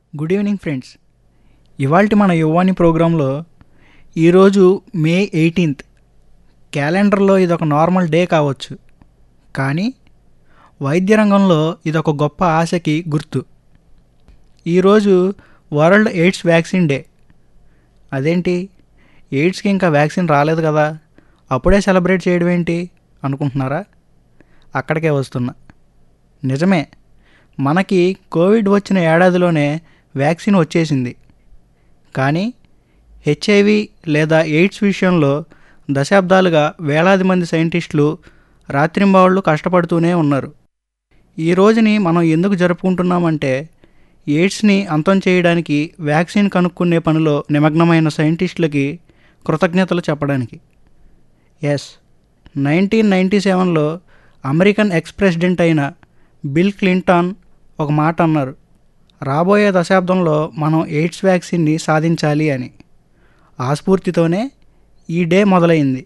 good evening friends ఇవాల్టి మన యువాని ప్రోగ్రాంలో ఈరోజు మే ఎయిటీన్త్ క్యాలెండర్లో ఇదొక నార్మల్ డే కావచ్చు కానీ వైద్య రంగంలో ఇదొక గొప్ప ఆశకి గుర్తు ఈరోజు వరల్డ్ ఎయిడ్స్ వ్యాక్సిన్ డే అదేంటి ఎయిడ్స్కి ఇంకా వ్యాక్సిన్ రాలేదు కదా అప్పుడే సెలబ్రేట్ చేయడం ఏంటి అనుకుంటున్నారా అక్కడికే వస్తున్నా నిజమే మనకి కోవిడ్ వచ్చిన ఏడాదిలోనే వ్యాక్సిన్ వచ్చేసింది కానీ హెచ్ఐవి లేదా ఎయిడ్స్ విషయంలో దశాబ్దాలుగా వేలాది మంది సైంటిస్టులు రాత్రింబావుళ్ళు కష్టపడుతూనే ఉన్నారు ఈ రోజుని మనం ఎందుకు జరుపుకుంటున్నామంటే ఎయిడ్స్ని అంతం చేయడానికి వ్యాక్సిన్ కనుక్కునే పనిలో నిమగ్నమైన సైంటిస్టులకి కృతజ్ఞతలు చెప్పడానికి ఎస్ నైన్టీన్ నైంటీ సెవెన్లో అమెరికన్ ఎక్స్ ప్రెసిడెంట్ అయిన బిల్ క్లింటాన్ ఒక మాట అన్నారు రాబోయే దశాబ్దంలో మనం ఎయిడ్స్ వ్యాక్సిన్ని సాధించాలి అని ఆ స్ఫూర్తితోనే ఈ డే మొదలైంది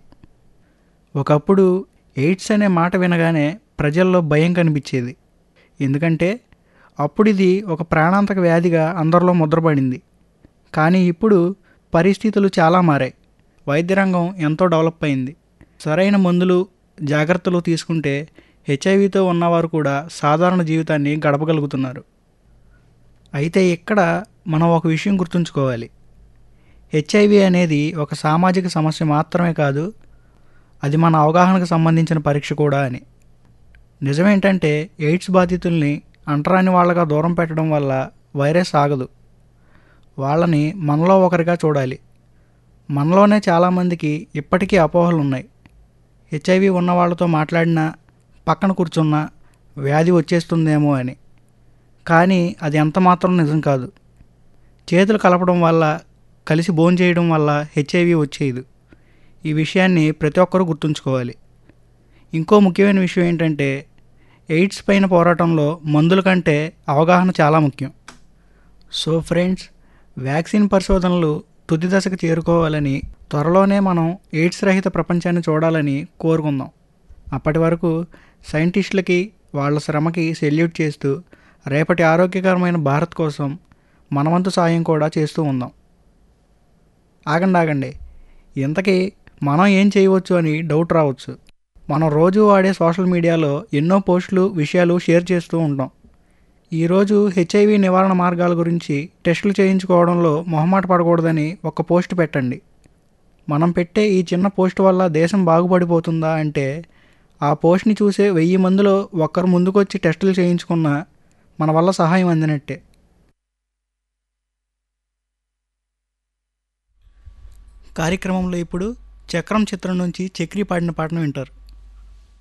ఒకప్పుడు ఎయిడ్స్ అనే మాట వినగానే ప్రజల్లో భయం కనిపించేది ఎందుకంటే అప్పుడు ఇది ఒక ప్రాణాంతక వ్యాధిగా అందరిలో ముద్రపడింది కానీ ఇప్పుడు పరిస్థితులు చాలా మారాయి వైద్య రంగం ఎంతో డెవలప్ అయింది సరైన మందులు జాగ్రత్తలు తీసుకుంటే హెచ్ఐవితో ఉన్నవారు కూడా సాధారణ జీవితాన్ని గడపగలుగుతున్నారు అయితే ఇక్కడ మనం ఒక విషయం గుర్తుంచుకోవాలి హెచ్ఐవి అనేది ఒక సామాజిక సమస్య మాత్రమే కాదు అది మన అవగాహనకు సంబంధించిన పరీక్ష కూడా అని నిజమేంటంటే ఎయిడ్స్ బాధితుల్ని అంటరాని వాళ్ళగా దూరం పెట్టడం వల్ల వైరస్ ఆగదు వాళ్ళని మనలో ఒకరిగా చూడాలి మనలోనే చాలామందికి ఇప్పటికీ అపోహలు ఉన్నాయి హెచ్ఐవి ఉన్న వాళ్ళతో మాట్లాడినా పక్కన కూర్చున్నా వ్యాధి వచ్చేస్తుందేమో అని కానీ అది ఎంత మాత్రం నిజం కాదు చేతులు కలపడం వల్ల కలిసి భోంచేయడం వల్ల హెచ్ఐవి వచ్చేది ఈ విషయాన్ని ప్రతి ఒక్కరూ గుర్తుంచుకోవాలి ఇంకో ముఖ్యమైన విషయం ఏంటంటే ఎయిడ్స్ పైన పోరాటంలో మందుల కంటే అవగాహన చాలా ముఖ్యం సో ఫ్రెండ్స్ వ్యాక్సిన్ పరిశోధనలు తుది దశకు చేరుకోవాలని త్వరలోనే మనం ఎయిడ్స్ రహిత ప్రపంచాన్ని చూడాలని కోరుకుందాం అప్పటి వరకు సైంటిస్టులకి వాళ్ళ శ్రమకి సెల్యూట్ చేస్తూ రేపటి ఆరోగ్యకరమైన భారత్ కోసం మనవంతు సాయం కూడా చేస్తూ ఉందాం ఆగండి ఆగండి ఇంతకీ మనం ఏం చేయవచ్చు అని డౌట్ రావచ్చు మనం రోజు వాడే సోషల్ మీడియాలో ఎన్నో పోస్టులు విషయాలు షేర్ చేస్తూ ఉంటాం ఈరోజు హెచ్ఐవి నివారణ మార్గాల గురించి టెస్టులు చేయించుకోవడంలో మొహమాట పడకూడదని ఒక పోస్ట్ పెట్టండి మనం పెట్టే ఈ చిన్న పోస్ట్ వల్ల దేశం బాగుపడిపోతుందా అంటే ఆ పోస్ట్ని చూసే వెయ్యి మందిలో ఒక్కరు ముందుకొచ్చి టెస్టులు చేయించుకున్నా మన వల్ల సహాయం అందినట్టే కార్యక్రమంలో ఇప్పుడు చక్రం చిత్రం నుంచి చక్రి పాడిన పాటను వింటారు